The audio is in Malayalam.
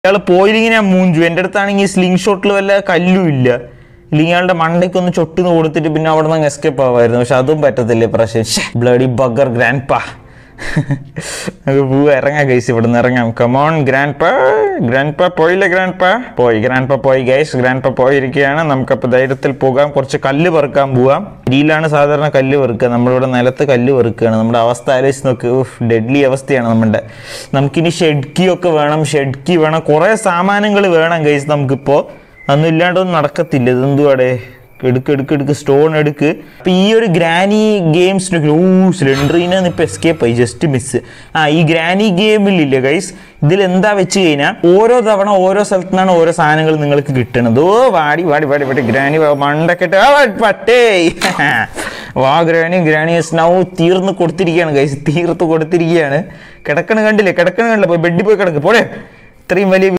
ഇയാൾ പോയില്ലെങ്കിൽ ഞാൻ മൂഞ്ചു എൻ്റെ അടുത്താണെങ്കിൽ സ്ലിംഗ് ഷോട്ടിൽ വല്ല കല്ലും ഇല്ല ഇല്ലെങ്കിൽ ഇയാളുടെ മണ്ടയ്ക്ക് ഒന്ന് ചൊട്ടുന്ന് കൊടുത്തിട്ട് പിന്നെ അവിടെ നിന്ന് എസ്കേപ്പ് ആവായിരുന്നു പക്ഷെ അതും പറ്റത്തില്ല പ്രാവശ്യം ബ്ലഡി ബഗർ ഗ്രാൻഡ് പാ നമുക്ക് പോവാ ഇറങ്ങാം ഗൈസ് ഇവിടെ നിന്ന് ഇറങ്ങാം കമോൺ ഗ്രാൻഡ് പാ ഗ്രാൻഡ് പാ പോയില്ലേ ഗ്രാൻഡ് പാ പോയി ഗ്രാൻഡ് പാ പോയി ഗൈസ് ഗ്രാൻഡ് പാ പോയിരിക്കുകയാണ് നമുക്കപ്പോൾ ധൈര്യത്തിൽ പോകാം കുറച്ച് കല്ല് പെറുക്കാൻ പോവാം ഇതിലാണ് സാധാരണ കല്ല് പെറുക്കുക നമ്മളിവിടെ നിലത്ത് കല്ല് പെറുക്കുകയാണ് നമ്മുടെ അവസ്ഥ ആലോചിച്ച് നോക്ക് ഡെഡ്ലി അവസ്ഥയാണ് നമ്മുടെ നമുക്കിനി ഷെഡ് ഒക്കെ വേണം ഷെഡ് വേണം കുറേ സാമാനങ്ങൾ വേണം ഗൈസ് നമുക്കിപ്പോൾ അതൊന്നും ഇല്ലാണ്ടൊന്നും നടക്കത്തില്ല ഇതെന്തുവാടേ എടുക്ക് എടുക്ക് എടുക്ക് സ്റ്റോൺ എടുക്ക് അപ്പൊ ഈ ഒരു ഗ്രാനി ഗെയിംസിന് ഓ സിലിണ്ടറിനെ ഇപ്പൊ എസ്കേപ്പ് ആയി ജസ്റ്റ് മിസ് ആ ഈ ഗ്രാനി ഗെയിമിലില്ലേ ഗൈസ് ഇതിൽ എന്താ വെച്ച് കഴിഞ്ഞാൽ ഓരോ തവണ ഓരോ സ്ഥലത്തു നിന്നാണ് ഓരോ സാധനങ്ങൾ നിങ്ങൾക്ക് കിട്ടണത് ഓ വാടി വാടി വാടി വാടി ഗ്രാനി വാ, മണ്ടക്കെട്ട് ആ വാ, പട്ടേ വാ ഗ്രാനി ഗ്രാനി നൗ തീർന്ന് കൊടുത്തിരിക്കുകയാണ് ഗൈസ് തീർത്ത് കൊടുത്തിരിക്കുകയാണ് കിടക്കണ കണ്ടില്ലേ കിടക്കണ കണ്ടില്ല പോയി ബെഡിൽ പോയി കിടക്ക് പോടെ ഇത്രയും വലിയ